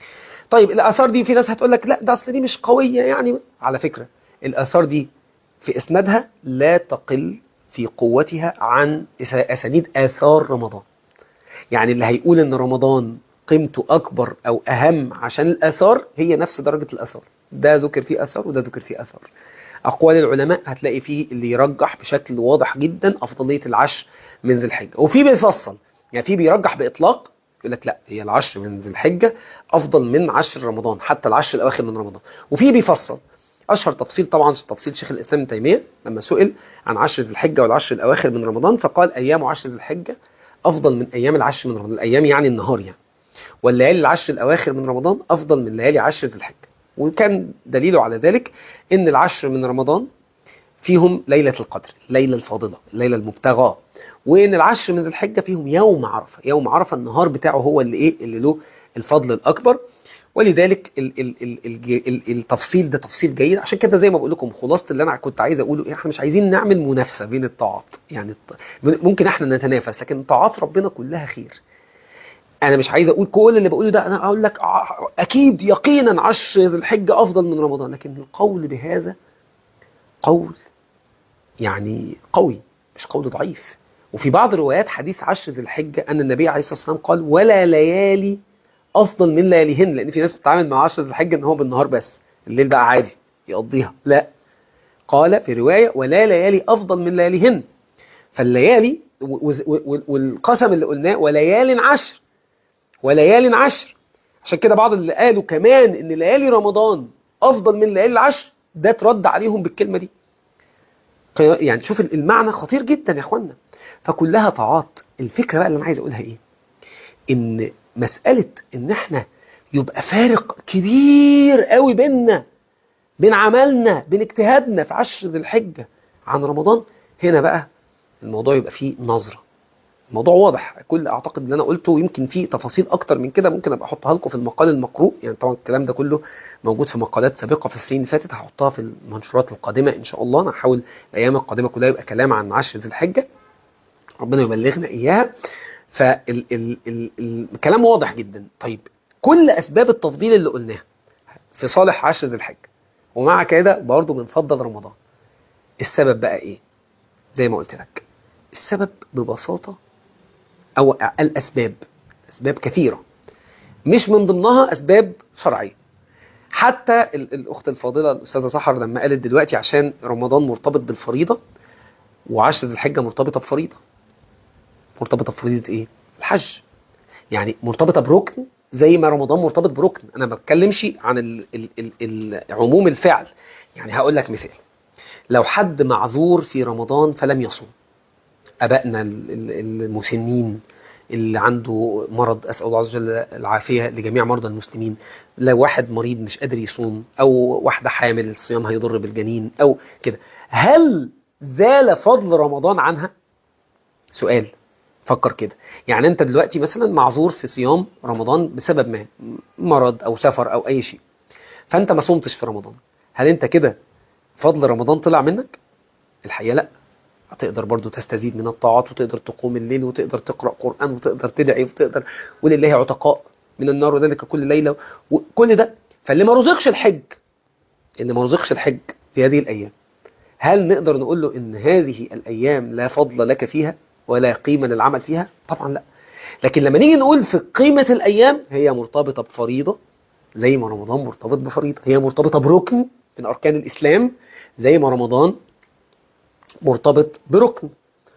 طيب الآثار دي في ناس هتقول لك لا ده أصل دي مش قوية يعني على فكرة الآثار دي في إسنادها لا تقل في قوتها عن أسانيد آثار رمضان يعني اللي هيقول إن رمضان قيمته أكبر أو أهم عشان الآثار هي نفس درجة الآثار ده ذكر فيه أثر وده ذكر فيه أثر أقوال العلماء هتلاقي فيه اللي يرجح بشكل واضح جدا أفضلية العشر من ذي الحجة وفي بيفصل يعني في بيرجح بإطلاق يقول لك لا هي العشر من ذي الحجة أفضل من عشر رمضان حتى العشر الأواخر من رمضان وفي بيفصل أشهر تفصيل طبعا تفصيل شيخ الإسلام ابن تيمية لما سئل عن عشر ذي الحجة والعشر الأواخر من رمضان فقال أيام عشر ذي الحجة أفضل من أيام العشر من رمضان الأيام يعني النهار يعني والليالي العشر الأواخر من رمضان أفضل من ليالي عشر ذي الحجة وكان دليله على ذلك ان العشر من رمضان فيهم ليلة القدر الليلة الفاضلة الليلة المبتغاة وان العشر من الحجة فيهم يوم عرفة يوم عرفة النهار بتاعه هو اللي ايه اللي له الفضل الاكبر ولذلك ال ال ال ال ال التفصيل ده تفصيل جيد عشان كده زي ما بقول لكم خلاصه اللي انا كنت عايز اقوله احنا مش عايزين نعمل منافسه بين الطاعات يعني ممكن احنا نتنافس لكن طاعات ربنا كلها خير انا مش عايز اقول كل اللي بقوله ده انا اقول لك اكيد يقينا عشر ذي الحجه افضل من رمضان لكن القول بهذا قول يعني قوي مش قول ضعيف وفي بعض روايات حديث عشر ذي الحجه ان النبي عليه الصلاه والسلام قال ولا ليالي افضل من لياليهن لان في ناس بتتعامل مع عشر ذي الحجه ان هو بالنهار بس الليل بقى عادي يقضيها لا قال في روايه ولا ليالي افضل من لياليهن فالليالي والقسم اللي قلناه وليال عشر وليال عشر عشان كده بعض اللي قالوا كمان ان ليالي رمضان افضل من ليالي العشر ده ترد عليهم بالكلمه دي يعني شوف المعنى خطير جدا يا اخوانا فكلها طاعات الفكره بقى اللي انا عايز اقولها ايه ان مساله ان احنا يبقى فارق كبير قوي بيننا بين عملنا بين اجتهادنا في عشر ذي الحجه عن رمضان هنا بقى الموضوع يبقى فيه نظره الموضوع واضح كل اعتقد اللي انا قلته يمكن فيه تفاصيل اكتر من كده ممكن ابقى احطها لكم في المقال المقروء يعني طبعا الكلام ده كله موجود في مقالات سابقه في السنين اللي فاتت هحطها في المنشورات القادمه ان شاء الله انا هحاول الايام القادمه كلها يبقى كلام عن عشر ذي الحجه ربنا يبلغنا اياها فالكلام واضح جدا طيب كل اسباب التفضيل اللي قلناها في صالح عشر ذي الحجه ومع كده برضه بنفضل رمضان السبب بقى ايه زي ما قلت لك السبب ببساطه او الاسباب اسباب كثيره مش من ضمنها اسباب شرعيه حتى ال- الاخت الفاضله الاستاذه سحر لما قالت دلوقتي عشان رمضان مرتبط بالفريضه وعشر ذي الحجه مرتبطه بفريضه مرتبطه بفريضه ايه الحج يعني مرتبطه بركن زي ما رمضان مرتبط بركن انا ما بتكلمش عن ال ال ال ال عموم الفعل يعني هقول لك مثال لو حد معذور في رمضان فلم يصوم ابائنا ال- ال- المسنين اللي عنده مرض اسال الله عز وجل العافيه لجميع مرضى المسلمين لو واحد مريض مش قادر يصوم او واحده حامل الصيام هيضر بالجنين او كده هل زال فضل رمضان عنها سؤال فكر كده يعني انت دلوقتي مثلا معذور في صيام رمضان بسبب ما مرض او سفر او اي شيء فانت ما صمتش في رمضان هل انت كده فضل رمضان طلع منك الحقيقه لا هتقدر برضو تستزيد من الطاعات وتقدر تقوم الليل وتقدر تقرأ قرآن وتقدر تدعي وتقدر ولله عتقاء من النار وذلك كل ليلة وكل ده فاللي ما رزقش الحج اللي ما رزقش الحج في هذه الأيام هل نقدر نقول له إن هذه الأيام لا فضل لك فيها ولا قيمة للعمل فيها طبعا لا لكن لما نيجي نقول في قيمة الأيام هي مرتبطة بفريضة زي ما رمضان مرتبط بفريضة هي مرتبطة بركن من أركان الإسلام زي ما رمضان مرتبط بركن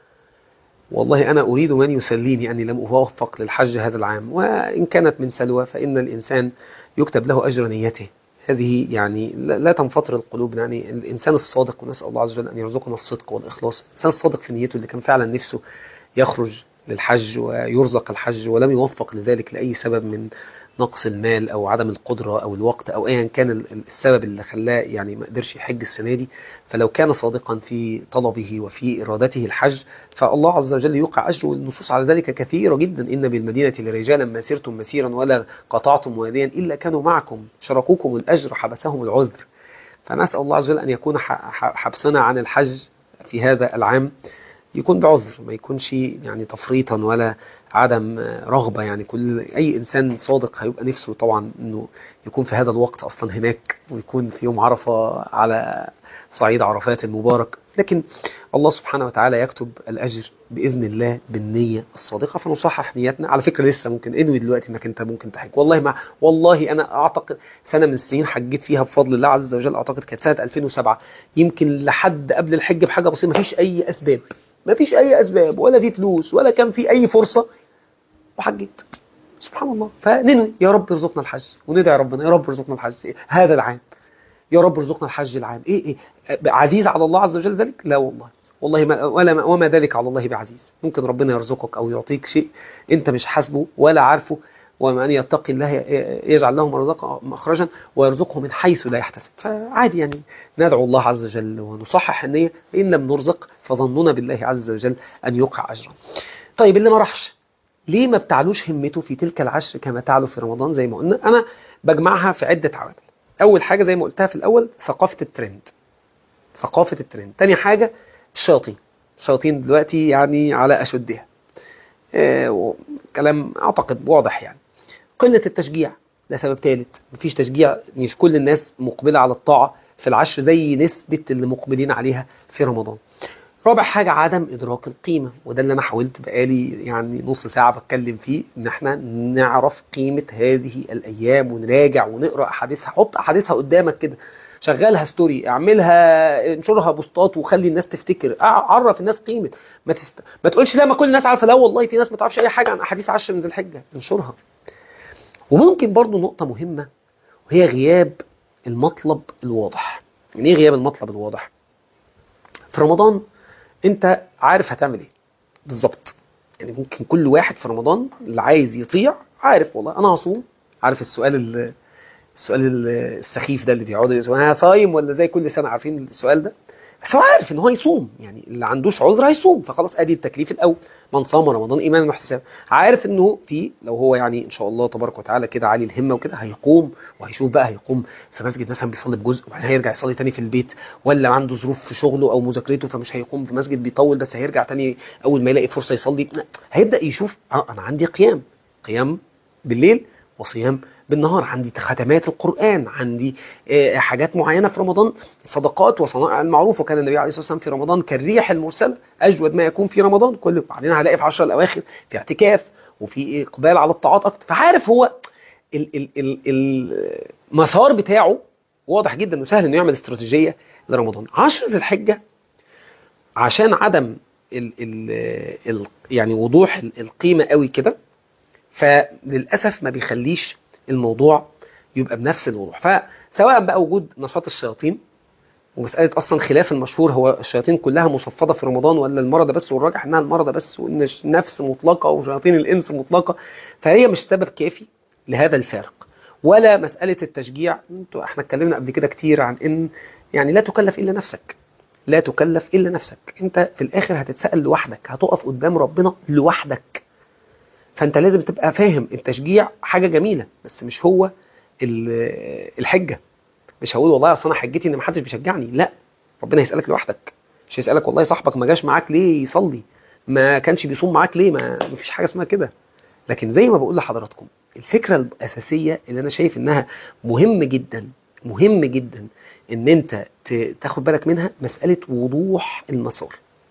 والله أنا أريد من يسليني أني لم أوفق للحج هذا العام وإن كانت من سلوى فإن الإنسان يكتب له أجر نيته هذه يعني لا لا تنفطر القلوب يعني الإنسان الصادق ونسأل الله عز وجل أن يرزقنا الصدق والإخلاص الإنسان الصادق في نيته اللي كان فعلا نفسه يخرج للحج ويرزق الحج ولم يوفق لذلك لأي سبب من نقص المال أو عدم القدرة أو الوقت أو أيا كان ال- السبب اللي خلاه يعني ما قدرش يحج السنة دي فلو كان صادقا في طلبه وفي إرادته الحج فالله عز وجل يوقع أجره والنصوص على ذلك كثيرة جدا إن بالمدينة لرجالا ما سرتم مسيرا ولا قطعتم واديا إلا كانوا معكم شركوكم الأجر حبسهم العذر فنسأل الله عز وجل أن يكون ح- ح- حبسنا عن الحج في هذا العام يكون بعذر ما يكونش يعني تفريطا ولا عدم رغبة يعني كل أي إنسان صادق هيبقى نفسه طبعا أنه يكون في هذا الوقت أصلا هناك ويكون في يوم عرفة على صعيد عرفات المبارك لكن الله سبحانه وتعالى يكتب الأجر بإذن الله بالنية الصادقة فنصحح نيتنا على فكرة لسه ممكن انوي دلوقتي انك انت ممكن تحج والله ما والله انا اعتقد سنة من السنين حجيت فيها بفضل الله عز وجل اعتقد كانت سنة 2007 يمكن لحد قبل الحج بحاجة بسيطة ما فيش اي اسباب ما فيش اي اسباب ولا في فلوس ولا كان في اي فرصة وحجيت سبحان الله فننوي يا رب ارزقنا الحج وندعي ربنا يا رب ارزقنا الحج هذا العام يا رب ارزقنا الحج العام ايه ايه عزيز على الله عز وجل ذلك لا والله والله ما ولا ما وما ذلك على الله بعزيز ممكن ربنا يرزقك او يعطيك شيء انت مش حاسبه ولا عارفه ومن يتقي الله يجعل له مرزقا مخرجا ويرزقه من حيث لا يحتسب فعادي يعني ندعو الله عز وجل ونصحح النية إن لم نرزق فظننا بالله عز وجل أن يوقع أجرا طيب اللي ما راحش ليه ما بتعلوش همته في تلك العشر كما تعلو في رمضان زي ما قلنا أنا بجمعها في عدة عوامل أول حاجة زي ما قلتها في الأول ثقافة الترند ثقافة الترند تاني حاجة الشياطين الشياطين دلوقتي يعني على أشدها آه كلام أعتقد واضح يعني قلة التشجيع ده سبب ثالث مفيش تشجيع مش كل الناس مقبلة على الطاعة في العشر زي نسبة اللي مقبلين عليها في رمضان رابع حاجة عدم إدراك القيمة وده اللي أنا حاولت بقالي يعني نص ساعة بتكلم فيه إن إحنا نعرف قيمة هذه الأيام ونراجع ونقرأ أحاديثها حط أحاديثها قدامك كده شغلها ستوري اعملها انشرها بوستات وخلي الناس تفتكر عرف الناس قيمة ما, تست... ما تقولش لا ما كل الناس عارفة لا والله في ناس ما تعرفش أي حاجة عن أحاديث عشر من ذي الحجة انشرها وممكن برضو نقطة مهمة وهي غياب المطلب الواضح يعني ايه غياب المطلب الواضح في رمضان انت عارف هتعمل ايه بالظبط يعني ممكن كل واحد في رمضان اللي عايز يطيع عارف والله انا هصوم عارف السؤال السؤال السخيف ده اللي بيقعدوا يقولوا انا صايم ولا زي كل سنه عارفين السؤال ده بس هو عارف ان هو يصوم يعني اللي عندوش عذر هيصوم فخلاص ادي التكليف الاول من صام رمضان ايمانا واحتسابا عارف انه في لو هو يعني ان شاء الله تبارك وتعالى كده عالي الهمه وكده هيقوم وهيشوف بقى هيقوم في مسجد مثلا بيصلي بجزء وبعدين هيرجع يصلي تاني في البيت ولا عنده ظروف في شغله او مذاكرته فمش هيقوم في مسجد بيطول بس هيرجع تاني اول ما يلاقي فرصه يصلي هيبدا يشوف اه انا عندي قيام قيام بالليل وصيام بالنهار عندي ختمات القرآن عندي آه، حاجات معينة في رمضان صدقات وصنائع المعروف وكان النبي عليه الصلاة والسلام في رمضان كالريح المرسلة أجود ما يكون في رمضان كل بعدين هلاقي في عشر الأواخر في اعتكاف وفي إقبال على الطاعات أكتر فعارف هو ال- ال- ال- المسار بتاعه واضح جدا وسهل انه يعمل استراتيجية لرمضان عشر ذي الحجة عشان عدم ال ال ال يعني وضوح ال- القيمة قوي كده فللأسف ما بيخليش الموضوع يبقى بنفس الوضوح فسواء بقى وجود نشاط الشياطين ومسألة أصلا خلاف المشهور هو الشياطين كلها مصفدة في رمضان ولا المرضى بس والراجح إنها المرضى بس وإن النفس مطلقة وشياطين الإنس مطلقة فهي مش سبب كافي لهذا الفارق ولا مسألة التشجيع انتوا احنا اتكلمنا قبل كده كتير عن إن يعني لا تكلف إلا نفسك لا تكلف إلا نفسك أنت في الآخر هتتسأل لوحدك هتقف قدام ربنا لوحدك فانت لازم تبقى فاهم التشجيع حاجه جميله بس مش هو ال- الحجه مش هقول والله اصل انا حجتي ان محدش بيشجعني لا ربنا يسالك لوحدك مش هيسالك والله صاحبك ما جاش معاك ليه يصلي ما كانش بيصوم معاك ليه ما مفيش حاجه اسمها كده لكن زي ما بقول لحضراتكم الفكره الاساسيه اللي انا شايف انها مهم جدا مهم جدا ان انت ت- تاخد بالك منها مساله وضوح المسار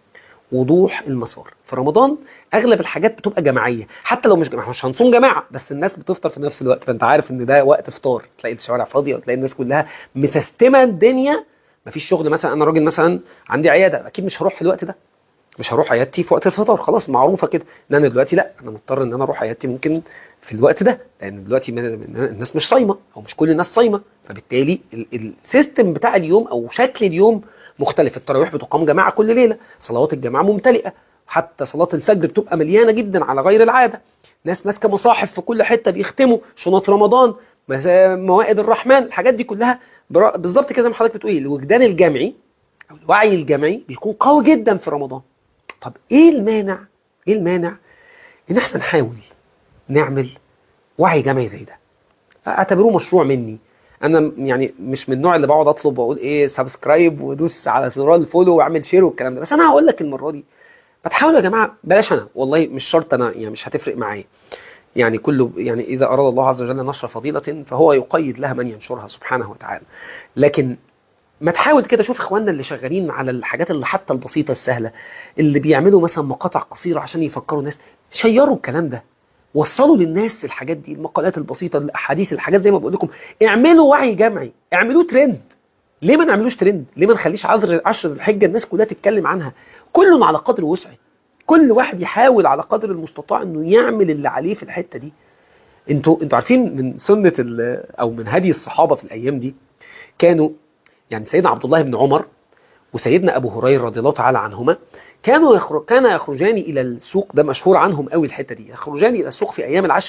وضوح المسار في رمضان اغلب الحاجات بتبقى جماعيه حتى لو مش جماعه مش هنصوم جماعه بس الناس بتفطر في نفس الوقت فانت عارف ان ده وقت فطار تلاقي الشوارع فاضيه وتلاقي الناس كلها مسستمه الدنيا مفيش شغل مثلا انا راجل مثلا عندي عياده اكيد مش هروح في الوقت ده مش هروح عيادتي في وقت الفطار خلاص معروفه كده ان انا دلوقتي لا انا مضطر ان انا اروح عيادتي ممكن في الوقت ده لان دلوقتي من- من- الناس مش صايمه او مش كل الناس صايمه فبالتالي ال- السيستم بتاع اليوم او شكل اليوم مختلف التراويح بتقام جماعه كل ليله صلوات الجماعه ممتلئه حتى صلاه الفجر بتبقى مليانه جدا على غير العاده ناس ماسكه مصاحف في كل حته بيختموا شنط رمضان مس- موائد الرحمن الحاجات دي كلها برا- بالظبط كده زي ما حضرتك بتقولي الوجدان الجمعي او الوعي الجمعي بيكون قوي جدا في رمضان طب ايه المانع ايه المانع ان احنا نحاول نعمل وعي جمعي زي ده اعتبروه مشروع مني انا يعني مش من النوع اللي بقعد اطلب واقول ايه سبسكرايب ودوس على زرار الفولو واعمل شير والكلام ده بس انا هقول لك المره دي ما تحاولوا يا جماعه بلاش انا والله مش شرط انا يعني مش هتفرق معايا يعني كله يعني اذا اراد الله عز وجل نشر فضيله فهو يقيد لها من ينشرها سبحانه وتعالى لكن ما تحاول كده شوف اخواننا اللي شغالين على الحاجات اللي حتى البسيطه السهله اللي بيعملوا مثلا مقاطع قصيره عشان يفكروا الناس شيروا الكلام ده وصلوا للناس الحاجات دي المقالات البسيطه الاحاديث الحاجات زي ما بقول لكم اعملوا وعي جمعي اعملوه ترند ليه ما نعملوش ترند ليه ما نخليش عذر عشر الحجه الناس كلها تتكلم عنها كل على قدر وسعه كل واحد يحاول على قدر المستطاع انه يعمل اللي عليه في الحته دي انتوا انتوا عارفين من سنه ال- او من هدي الصحابه في الايام دي كانوا يعني سيدنا عبد الله بن عمر وسيدنا ابو هريره رضي الله تعالى عنهما كانوا يخرج كان يخرجان الى السوق ده مشهور عنهم قوي الحته دي يخرجان الى السوق في ايام العشر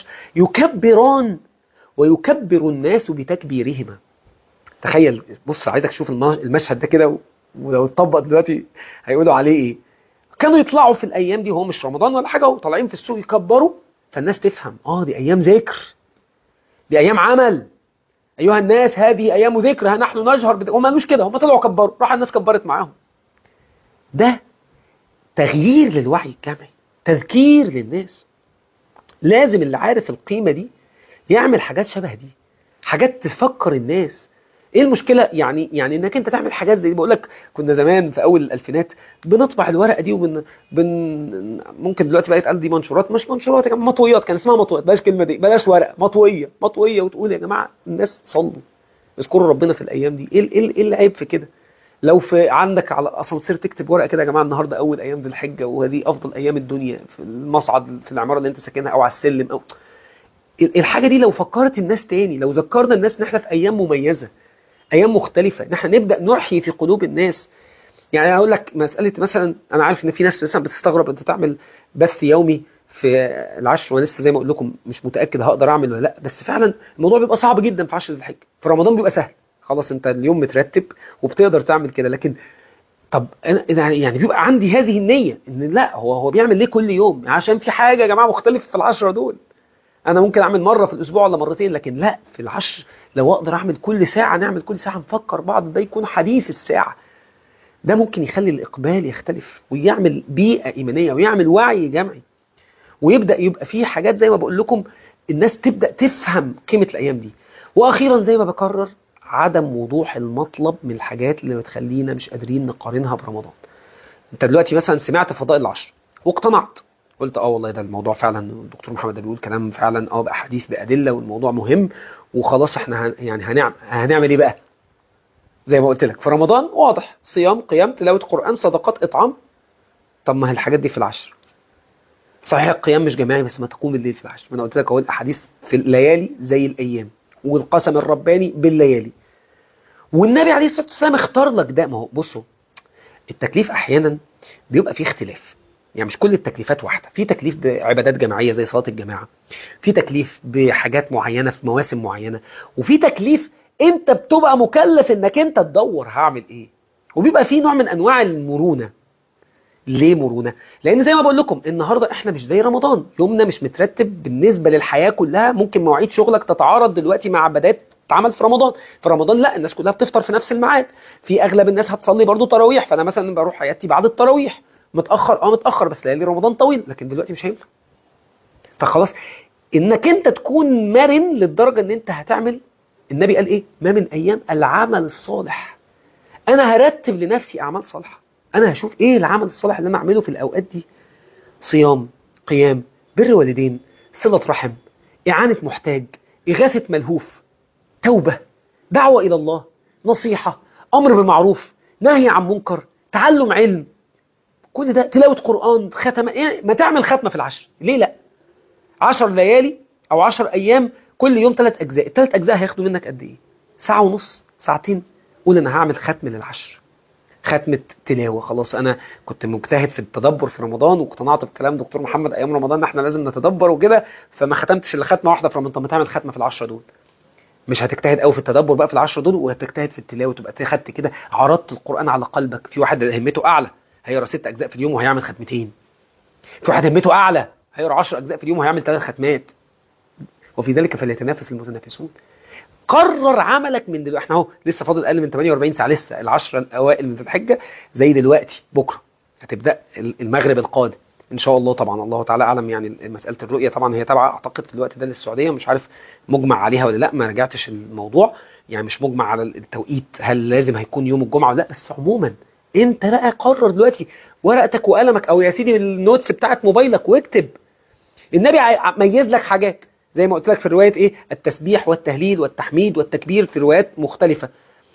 يكبران ويكبر الناس بتكبيرهما تخيل بص عايزك تشوف الم- المشهد ده كده و- ولو اتطبق دلوقتي هيقولوا عليه ايه كانوا يطلعوا في الايام دي هو مش رمضان ولا حاجه وطالعين في السوق يكبروا فالناس تفهم اه دي ايام ذكر دي ايام عمل ايها الناس هذه ايام ذكر ها نحن نجهر بد... هم قالوش كده هم طلعوا كبروا راح الناس كبرت معاهم ده تغيير للوعي الجمعي تذكير للناس لازم اللي عارف القيمة دي يعمل حاجات شبه دي حاجات تفكر الناس ايه المشكلة يعني يعني انك انت تعمل حاجات زي دي بقول لك كنا زمان في اول الالفينات بنطبع الورقة دي وبن بن ممكن دلوقتي بقى يتقال دي منشورات مش منشورات يا جماعة مطويات كان اسمها مطويات بلاش كلمة دي بلاش ورقة مطوية مطوية وتقول يا جماعة الناس صلوا اذكروا ربنا في الايام دي ايه ايه ايه العيب في كده لو في عندك على اسانسير تكتب ورقه كده يا جماعه النهارده اول ايام ذي الحجه وهذه افضل ايام الدنيا في المصعد في العماره اللي انت ساكنها او على السلم او الحاجه دي لو فكرت الناس تاني لو ذكرنا الناس ان احنا في ايام مميزه ايام مختلفه ان احنا نبدا نحيي في قلوب الناس يعني هقول لك مساله مثلا انا عارف ان في ناس مثلا بتستغرب انت تعمل بث يومي في العشر وانا لسه زي ما اقول لكم مش متاكد هقدر اعمل ولا لا بس فعلا الموضوع بيبقى صعب جدا في عشر ذي الحجه في رمضان بيبقى سهل خلاص انت اليوم مترتب وبتقدر تعمل كده لكن طب أنا أنا يعني بيبقى عندي هذه النية ان لا هو هو بيعمل ليه كل يوم عشان في حاجة يا جماعة مختلفة في العشرة دول انا ممكن اعمل مرة في الاسبوع ولا مرتين لكن لا في العشر لو اقدر اعمل كل ساعة نعمل كل ساعة نفكر بعض ده يكون حديث الساعة ده ممكن يخلي الاقبال يختلف ويعمل بيئة ايمانية ويعمل وعي جمعي ويبدأ يبقى فيه حاجات زي ما بقول لكم الناس تبدأ تفهم قيمة الايام دي واخيرا زي ما بكرر عدم وضوح المطلب من الحاجات اللي بتخلينا مش قادرين نقارنها برمضان انت دلوقتي مثلا سمعت فضائل العشر واقتنعت قلت اه والله ده الموضوع فعلا الدكتور محمد ده بيقول كلام فعلا اه باحاديث بادله والموضوع مهم وخلاص احنا هن يعني هنعمل هنعمل ايه بقى زي ما قلت لك في رمضان واضح صيام قيام تلاوه قران صدقات اطعام طب ما هي الحاجات دي في العشر صحيح القيام مش جماعي بس ما تقوم الليل في العشر ما انا قلت لك اهو الاحاديث في الليالي زي الايام والقسم الرباني بالليالي والنبي عليه الصلاه والسلام اختار لك ده ما هو بصوا التكليف احيانا بيبقى فيه اختلاف يعني مش كل التكليفات واحده في تكليف بعبادات جماعيه زي صلاه الجماعه في تكليف بحاجات معينه في مواسم معينه وفي تكليف انت بتبقى مكلف انك انت تدور هعمل ايه وبيبقى في نوع من انواع المرونه ليه مرونه لان زي ما بقول لكم النهارده احنا مش زي رمضان يومنا مش مترتب بالنسبه للحياه كلها ممكن مواعيد شغلك تتعارض دلوقتي مع عبادات اتعمل في رمضان في رمضان لا الناس كلها بتفطر في نفس الميعاد في اغلب الناس هتصلي برضو تراويح فانا مثلا بروح حياتي بعد التراويح متاخر اه متاخر بس ليالي رمضان طويل لكن دلوقتي مش هينفع فخلاص انك انت تكون مرن للدرجه ان انت هتعمل النبي قال ايه ما من ايام العمل الصالح انا هرتب لنفسي اعمال صالحه انا هشوف ايه العمل الصالح اللي انا اعمله في الاوقات دي صيام قيام بر والدين صله رحم اعانه محتاج اغاثه ملهوف توبه دعوه الى الله نصيحه امر بالمعروف نهي عن منكر تعلم علم كل ده تلاوه قران ختمه إيه؟ ما تعمل ختمه في العشر ليه لا عشر ليالي او عشر ايام كل يوم ثلاث اجزاء الثلاث اجزاء هياخدوا منك قد ايه ساعه ونص ساعتين قول انا هعمل ختم للعشر ختمة تلاوة خلاص أنا كنت مجتهد في التدبر في رمضان واقتنعت بكلام دكتور محمد أيام رمضان احنا لازم نتدبر وكده فما ختمتش إلا ختمة واحدة في رمضان طب ما تعمل ختمة في العشرة دول مش هتجتهد قوي في التدبر بقى في العشرة دول وهتجتهد في التلاوة تبقى خدت كده عرضت القرآن على قلبك في واحد همته أعلى هيقرا ست أجزاء في اليوم وهيعمل ختمتين في واحد همته أعلى هيقرا 10 أجزاء في اليوم وهيعمل ثلاث ختمات وفي ذلك فليتنافس المتنافسون قرر عملك من دلوقتي احنا اهو لسه فاضل اقل من 48 ساعه لسه العشرة الاوائل من ذي الحجه زي دلوقتي بكره هتبدا المغرب القادم ان شاء الله طبعا الله تعالى اعلم يعني مساله الرؤيه طبعا هي تابعه اعتقد في الوقت ده للسعوديه مش عارف مجمع عليها ولا لا ما رجعتش الموضوع يعني مش مجمع على التوقيت هل لازم هيكون يوم الجمعه ولا لا بس عموما انت بقى قرر دلوقتي ورقتك وقلمك او يا سيدي النوتس بتاعت موبايلك واكتب النبي ميز لك حاجات زي ما قلت لك في الرواية ايه التسبيح والتهليل والتحميد والتكبير في روايات مختلفة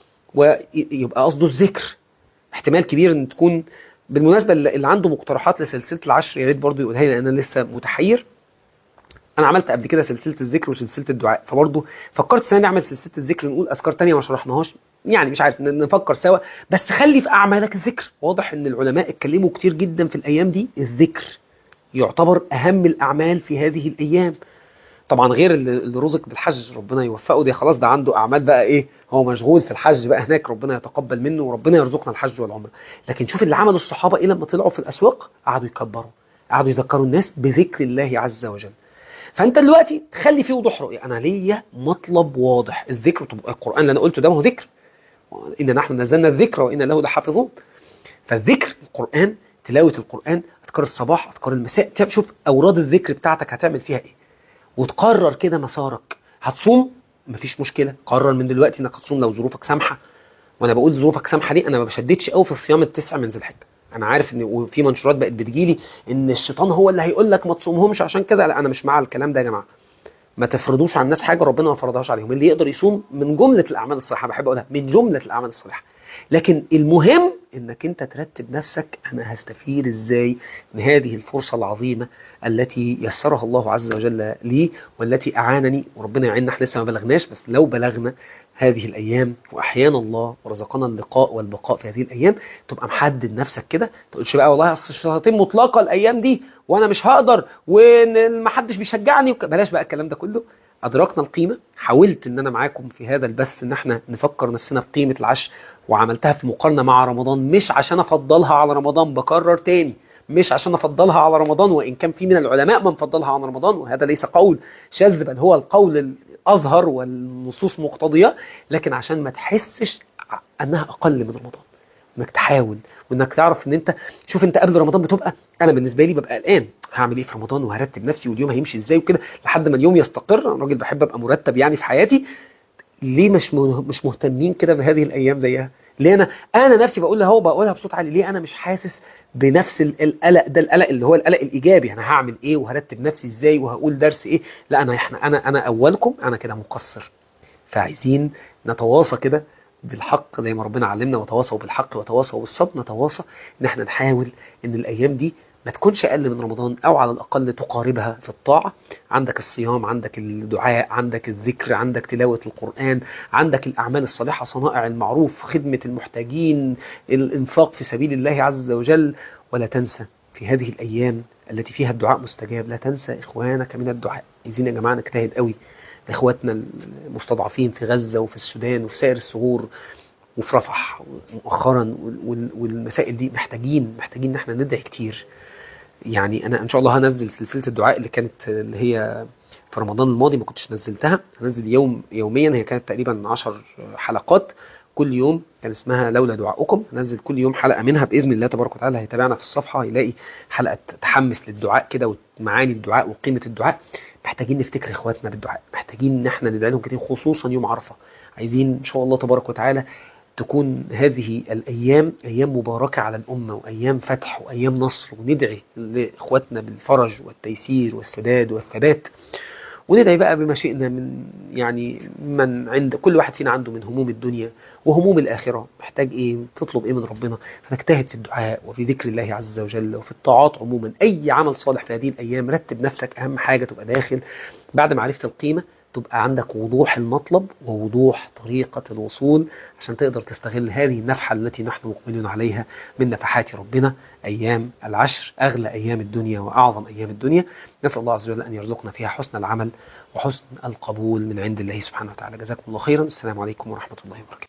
ويبقى قصده الذكر احتمال كبير ان تكون بالمناسبة اللي عنده مقترحات لسلسلة العشر يا ريت برضه يقولها لي لان انا لسه متحير انا عملت قبل كده سلسلة الذكر وسلسلة الدعاء فبرضه فكرت سنة نعمل سلسلة الذكر نقول اذكار تانية ما شرحناهاش يعني مش عارف نفكر سوا بس خلي في اعمالك الذكر واضح ان العلماء اتكلموا كتير جدا في الايام دي الذكر يعتبر اهم الاعمال في هذه الايام طبعا غير اللي رزق بالحج ربنا يوفقه ده خلاص ده عنده اعمال بقى ايه هو مشغول في الحج بقى هناك ربنا يتقبل منه وربنا يرزقنا الحج والعمره لكن شوف اللي عمله الصحابه ايه لما طلعوا في الاسواق قعدوا يكبروا قعدوا يذكروا الناس بذكر الله عز وجل فانت دلوقتي خلي فيه وضوح رؤيه انا ليا مطلب واضح الذكر طب القران اللي انا قلته ده هو ذكر ان نحن نزلنا الذكر وان له لحافظون فالذكر القران تلاوه القران اذكار الصباح اذكار المساء شوف اوراد الذكر بتاعتك هتعمل فيها ايه وتقرر كده مسارك هتصوم مفيش مشكله قرر من دلوقتي انك هتصوم لو ظروفك سامحه وانا بقول ظروفك سامحه دي انا ما بشددش قوي في الصيام التسع من ذي الحجه انا عارف ان وفي منشورات بقت بتجيلي ان الشيطان هو اللي هيقول لك ما تصومهمش عشان كده لا انا مش مع الكلام ده يا جماعه ما تفرضوش على الناس حاجه ربنا ما فرضهاش عليهم اللي يقدر يصوم من جمله الاعمال الصالحه بحب اقولها من جمله الاعمال الصالحه لكن المهم انك انت ترتب نفسك انا هستفيد ازاي من هذه الفرصة العظيمة التي يسرها الله عز وجل لي والتي اعانني وربنا يعيننا احنا لسه ما بلغناش بس لو بلغنا هذه الايام واحيانا الله ورزقنا اللقاء والبقاء في هذه الايام تبقى محدد نفسك كده ما تقولش بقى والله اصل الشياطين مطلقه الايام دي وانا مش هقدر وان ما حدش بيشجعني وك... بلاش بقى الكلام ده كله ادركنا القيمه حاولت ان انا معاكم في هذا البث ان احنا نفكر نفسنا بقيمه العشر وعملتها في مقارنة مع رمضان مش عشان أفضلها على رمضان بكرر تاني مش عشان أفضلها على رمضان وإن كان في من العلماء من فضلها عن رمضان وهذا ليس قول شاذ بل هو القول الأظهر والنصوص مقتضية لكن عشان ما تحسش أنها أقل من رمضان انك تحاول وانك تعرف ان انت شوف انت قبل رمضان بتبقى انا بالنسبه لي ببقى قلقان هعمل ايه في رمضان وهرتب نفسي واليوم هيمشي ازاي وكده لحد ما اليوم يستقر انا راجل بحب ابقى مرتب يعني في حياتي ليه مش مش مهتمين كده بهذه الايام زيها ليه انا انا نفسي بقولها هو بقولها بصوت عالي ليه انا مش حاسس بنفس القلق ده القلق اللي هو القلق الايجابي انا هعمل ايه وهرتب نفسي ازاي وهقول درس ايه لا انا احنا انا انا اولكم انا كده مقصر فعايزين نتواصى كده بالحق زي ما ربنا علمنا وتواصوا بالحق وتواصوا بالصبر نتواصى ان احنا نحاول ان الايام دي ما تكونش اقل من رمضان او على الاقل تقاربها في الطاعه عندك الصيام عندك الدعاء عندك الذكر عندك تلاوه القران عندك الاعمال الصالحه صنائع المعروف خدمه المحتاجين الانفاق في سبيل الله عز وجل ولا تنسى في هذه الايام التي فيها الدعاء مستجاب لا تنسى اخوانك من الدعاء عايزين يا جماعه نجتهد قوي اخواتنا المستضعفين في غزه وفي السودان وفي سائر الثغور وفي رفح مؤخرا والمسائل دي محتاجين محتاجين ان احنا ندعي كتير يعني انا ان شاء الله هنزل سلسله الدعاء اللي كانت اللي هي في رمضان الماضي ما كنتش نزلتها هنزل يوم يوميا هي كانت تقريبا 10 حلقات كل يوم كان اسمها لولا دعاؤكم نزل كل يوم حلقه منها باذن الله تبارك وتعالى هيتابعنا في الصفحه هيلاقي حلقه تحمس للدعاء كده ومعاني الدعاء وقيمه الدعاء محتاجين نفتكر اخواتنا بالدعاء محتاجين ان احنا ندعي لهم كتير خصوصا يوم عرفه عايزين ان شاء الله تبارك وتعالى تكون هذه الأيام أيام مباركة على الأمة وأيام فتح وأيام نصر وندعي لإخواتنا بالفرج والتيسير والسداد والثبات وندعي بقى بما شئنا من يعني من عند كل واحد فينا عنده من هموم الدنيا وهموم الآخرة محتاج إيه تطلب إيه من ربنا فنجتهد في الدعاء وفي ذكر الله عز وجل وفي الطاعات عموما أي عمل صالح في هذه الأيام رتب نفسك أهم حاجة تبقى داخل بعد ما عرفت القيمة تبقى عندك وضوح المطلب ووضوح طريقة الوصول عشان تقدر تستغل هذه النفحة التي نحن مقبلون عليها من نفحات ربنا أيام العشر أغلى أيام الدنيا وأعظم أيام الدنيا نسأل الله عز وجل أن يرزقنا فيها حسن العمل وحسن القبول من عند الله سبحانه وتعالى جزاكم الله خيرا السلام عليكم ورحمة الله وبركاته